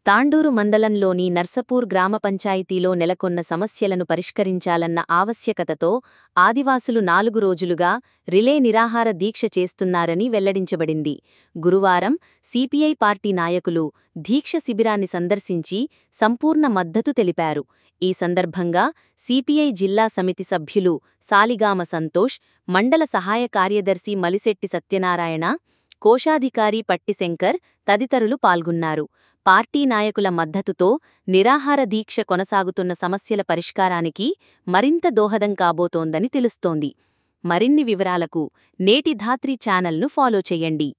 తాండూరు మండలంలోని నర్సపూర్ గ్రామ పంచాయతీలో నెలకొన్న సమస్యలను పరిష్కరించాలన్న ఆవశ్యకతతో ఆదివాసులు నాలుగు రోజులుగా రిలే నిరాహార దీక్ష చేస్తున్నారని వెల్లడించబడింది గురువారం సిపిఐ పార్టీ నాయకులు దీక్ష శిబిరాన్ని సందర్శించి సంపూర్ణ మద్దతు తెలిపారు ఈ సందర్భంగా సిపిఐ జిల్లా సమితి సభ్యులు సాలిగామ సంతోష్ మండల సహాయ కార్యదర్శి మలిశెట్టి సత్యనారాయణ కోశాధికారి పట్టిశంకర్ తదితరులు పాల్గొన్నారు పార్టీ నాయకుల మద్దతుతో నిరాహార దీక్ష కొనసాగుతున్న సమస్యల పరిష్కారానికి మరింత దోహదం కాబోతోందని తెలుస్తోంది మరిన్ని వివరాలకు నేటి ధాత్రి ఛానల్ను ఫాలో చెయ్యండి